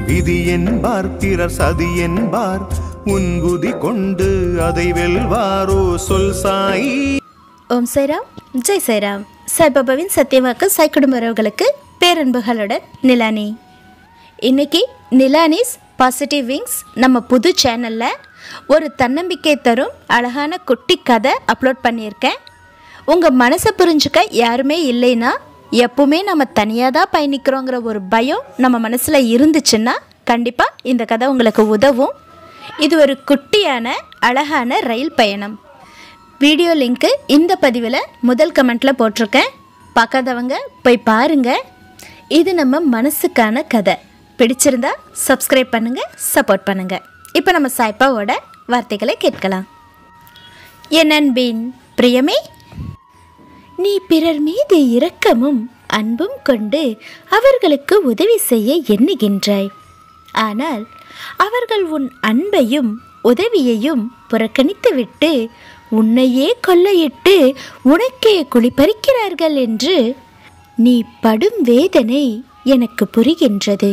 விதி என்பார் பிறர் சதி என்பார் உன்குதி கொண்டு அதை வெல்வாரோ சொல் சாயி ஓம் சைராம் ஜெய் சைராம் சாய்பாபாவின் சத்தியவாக்கு சாய் குடும்ப உறவுகளுக்கு பேரன்புகளோட நிலானி இன்னைக்கு நிலானிஸ் பாசிட்டிவ் விங்ஸ் நம்ம புது சேனலில் ஒரு தன்னம்பிக்கை தரும் அழகான குட்டி கதை அப்லோட் பண்ணியிருக்கேன் உங்கள் மனசை புரிஞ்சுக்க யாருமே இல்லைன்னா எப்பவுமே நம்ம தனியாக தான் பயணிக்கிறோங்கிற ஒரு பயம் நம்ம மனசில் இருந்துச்சுன்னா கண்டிப்பாக இந்த கதை உங்களுக்கு உதவும் இது ஒரு குட்டியான அழகான ரயில் பயணம் வீடியோ லிங்க்கு இந்த பதிவில் முதல் கமெண்ட்டில் போட்டிருக்கேன் பார்க்காதவங்க போய் பாருங்க இது நம்ம மனசுக்கான கதை பிடிச்சிருந்தா சப்ஸ்கிரைப் பண்ணுங்க சப்போர்ட் பண்ணுங்க இப்போ நம்ம சாய்ப்பாவோட வார்த்தைகளை கேட்கலாம் என் அன்பின் பிரியமே நீ பிறர் மீது இரக்கமும் அன்பும் கொண்டு அவர்களுக்கு உதவி செய்ய எண்ணுகின்றாய் ஆனால் அவர்கள் உன் அன்பையும் உதவியையும் புறக்கணித்துவிட்டு உன்னையே கொள்ளையிட்டு உனக்கே குளிப்பறிக்கிறார்கள் என்று நீ படும் வேதனை எனக்கு புரிகின்றது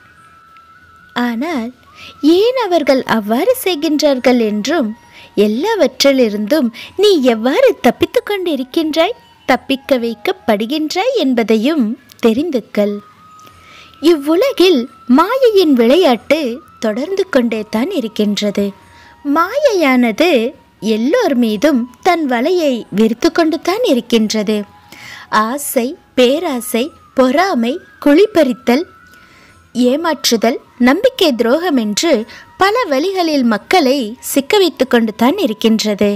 ஆனால் ஏன் அவர்கள் அவ்வாறு செய்கின்றார்கள் என்றும் எல்லாவற்றிலிருந்தும் நீ எவ்வாறு தப்பித்து கொண்டிருக்கின்றாய் தப்பிக்க வைக்கப்படுகின்றாய் என்பதையும் தெரிந்துக்கள் இவ்வுலகில் மாயையின் விளையாட்டு தொடர்ந்து கொண்டே தான் இருக்கின்றது மாயையானது எல்லோர் மீதும் தன் வலையை விரித்து கொண்டு தான் இருக்கின்றது ஆசை பேராசை பொறாமை குழிப்பறித்தல் ஏமாற்றுதல் நம்பிக்கை துரோகம் என்று பல வழிகளில் மக்களை சிக்க வைத்துக் கொண்டு தான் இருக்கின்றது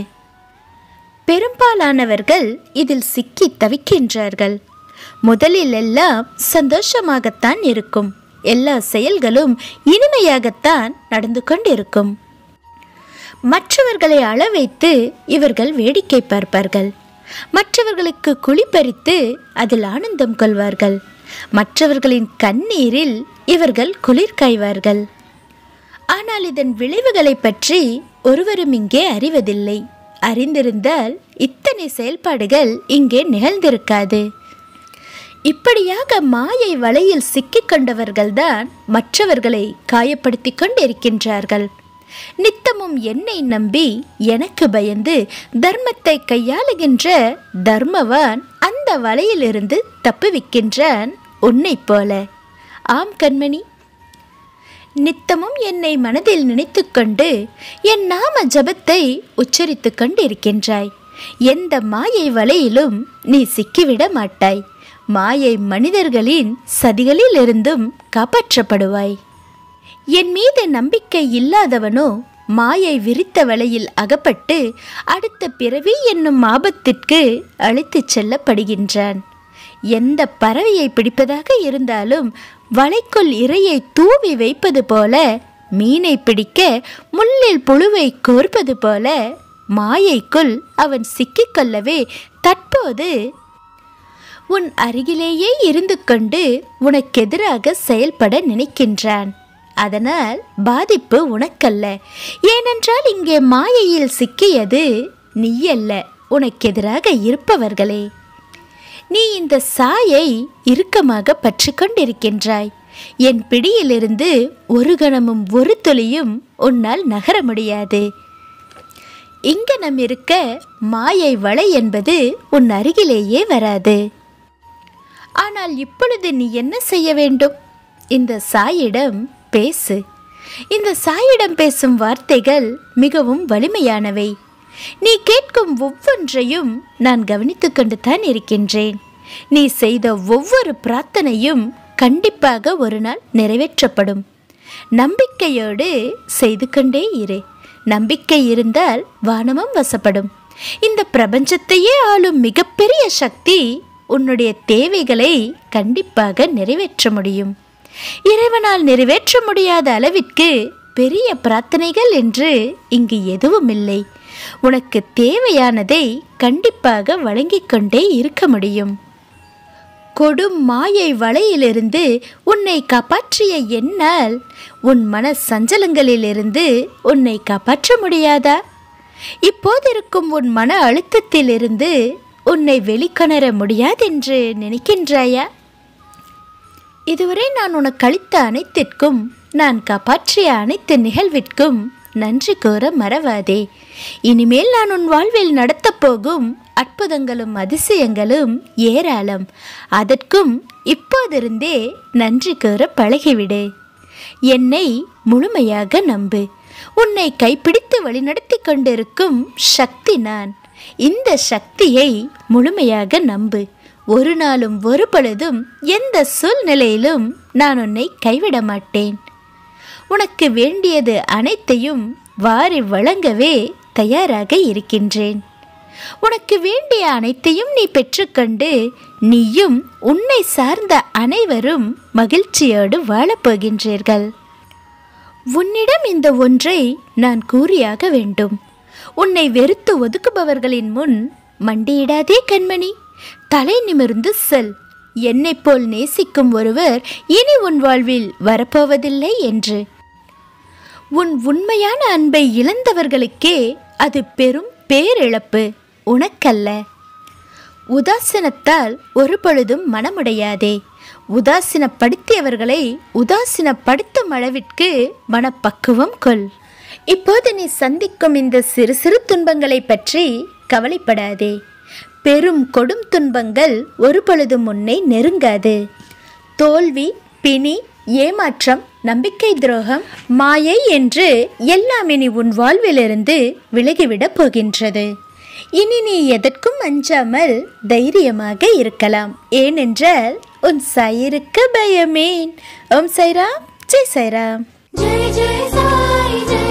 பெரும்பாலானவர்கள் இதில் சிக்கி தவிக்கின்றார்கள் முதலில் எல்லாம் சந்தோஷமாகத்தான் இருக்கும் எல்லா செயல்களும் இனிமையாகத்தான் நடந்து கொண்டிருக்கும் மற்றவர்களை அள வைத்து இவர்கள் வேடிக்கை பார்ப்பார்கள் மற்றவர்களுக்கு குளிப்பறித்து அதில் ஆனந்தம் கொள்வார்கள் மற்றவர்களின் கண்ணீரில் இவர்கள் குளிர் காய்வார்கள் ஆனால் இதன் விளைவுகளை பற்றி ஒருவரும் இங்கே அறிவதில்லை அறிந்திருந்தால் இத்தனை செயல்பாடுகள் இங்கே நிகழ்ந்திருக்காது இப்படியாக மாயை வலையில் சிக்கிக் கொண்டவர்கள்தான் மற்றவர்களை காயப்படுத்தி கொண்டிருக்கின்றார்கள் நித்தமும் என்னை நம்பி எனக்கு பயந்து தர்மத்தை கையாளுகின்ற தர்மவான் அந்த வலையிலிருந்து தப்புவிக்கின்றான் உன்னைப் போல ஆம் கண்மணி நித்தமும் என்னை மனதில் நினைத்துக்கொண்டு என் நாம ஜபத்தை உச்சரித்துக் கொண்டிருக்கின்றாய் எந்த மாயை வலையிலும் நீ சிக்கிவிட மாட்டாய் மாயை மனிதர்களின் சதிகளிலிருந்தும் காப்பாற்றப்படுவாய் என் மீது நம்பிக்கை இல்லாதவனோ மாயை விரித்த வலையில் அகப்பட்டு அடுத்த பிறவி என்னும் ஆபத்திற்கு அழைத்துச் செல்லப்படுகின்றான் எந்த பறவையை பிடிப்பதாக இருந்தாலும் வலைக்குள் இரையை தூவி வைப்பது போல மீனை பிடிக்க முள்ளில் புழுவை கோர்ப்பது போல மாயைக்குள் அவன் சிக்கிக்கொள்ளவே தற்போது உன் அருகிலேயே இருந்து கொண்டு உனக்கெதிராக செயல்பட நினைக்கின்றான் அதனால் பாதிப்பு உனக்கல்ல ஏனென்றால் இங்கே மாயையில் சிக்கியது நீயல்ல உனக்கெதிராக இருப்பவர்களே நீ இந்த சாயை இறுக்கமாக பற்றி கொண்டிருக்கின்றாய் என் பிடியிலிருந்து ஒரு கணமும் ஒரு துளியும் உன்னால் நகர முடியாது இங்கனம் இருக்க மாயை வலை என்பது உன் அருகிலேயே வராது ஆனால் இப்பொழுது நீ என்ன செய்ய வேண்டும் இந்த சாயிடம் பேசு இந்த சாயிடம் பேசும் வார்த்தைகள் மிகவும் வலிமையானவை நீ கேட்கும் ஒவ்வொன்றையும் நான் கவனித்துக் கொண்டு தான் இருக்கின்றேன் நீ செய்த ஒவ்வொரு பிரார்த்தனையும் கண்டிப்பாக ஒரு நாள் நிறைவேற்றப்படும் நம்பிக்கையோடு செய்து கொண்டே இரு நம்பிக்கை இருந்தால் வானமும் வசப்படும் இந்த பிரபஞ்சத்தையே ஆளும் மிகப்பெரிய சக்தி உன்னுடைய தேவைகளை கண்டிப்பாக நிறைவேற்ற முடியும் இறைவனால் நிறைவேற்ற முடியாத அளவிற்கு பெரிய பிரார்த்தனைகள் என்று இங்கு எதுவும் இல்லை உனக்கு தேவையானதை கண்டிப்பாக வழங்கிக் கொண்டே இருக்க முடியும் கொடும் மாயை வலையிலிருந்து உன்னை காப்பாற்றிய என்னால் உன் மன சஞ்சலங்களிலிருந்து உன்னை காப்பாற்ற முடியாதா இப்போதிருக்கும் உன் மன அழுத்தத்திலிருந்து உன்னை வெளிக்கொணர முடியாதென்று நினைக்கின்றாயா இதுவரை நான் உனக்கு அளித்த அனைத்திற்கும் நான் காப்பாற்றிய அனைத்து நிகழ்விற்கும் நன்றி கூற மறவாதே இனிமேல் நான் உன் வாழ்வில் நடத்தப் போகும் அற்புதங்களும் அதிசயங்களும் ஏராளம் அதற்கும் இப்போதிருந்தே நன்றி கூற பழகிவிடு என்னை முழுமையாக நம்பு உன்னை கைப்பிடித்து வழிநடத்தி கொண்டிருக்கும் சக்தி நான் இந்த சக்தியை முழுமையாக நம்பு ஒரு நாளும் ஒரு பொழுதும் எந்த சூழ்நிலையிலும் நான் உன்னை கைவிட மாட்டேன் உனக்கு வேண்டியது அனைத்தையும் வாரி வழங்கவே தயாராக இருக்கின்றேன் உனக்கு வேண்டிய அனைத்தையும் நீ பெற்றுக்கொண்டு நீயும் உன்னை சார்ந்த அனைவரும் மகிழ்ச்சியோடு வாழப்போகின்றீர்கள் உன்னிடம் இந்த ஒன்றை நான் கூறியாக வேண்டும் உன்னை வெறுத்து ஒதுக்குபவர்களின் முன் மண்டியிடாதே கண்மணி தலை நிமிர்ந்து செல் என்னைப் போல் நேசிக்கும் ஒருவர் இனி உன் வாழ்வில் வரப்போவதில்லை என்று உன் உண்மையான அன்பை இழந்தவர்களுக்கே அது பெரும் பேரிழப்பு உனக்கல்ல உதாசீனத்தால் ஒரு பொழுதும் மனமுடையாதே உதாசீனப்படுத்தியவர்களை உதாசீனப்படுத்தும் அளவிற்கு மனப்பக்குவம் கொள் இப்போது நீ சந்திக்கும் இந்த சிறு சிறு துன்பங்களை பற்றி கவலைப்படாதே பெரும் கொடும் துன்பங்கள் ஒரு பொழுதும் உன்னை நெருங்காது தோல்வி பிணி ஏமாற்றம் நம்பிக்கை துரோகம் மாயை என்று எல்லாம் இனி உன் வாழ்விலிருந்து விலகிவிடப் போகின்றது இனி நீ எதற்கும் அஞ்சாமல் தைரியமாக இருக்கலாம் ஏனென்றால் உன் சாயிருக்க பயமேன் ஓம் சைராம் ஜெய் சைராம் जय जय साई जय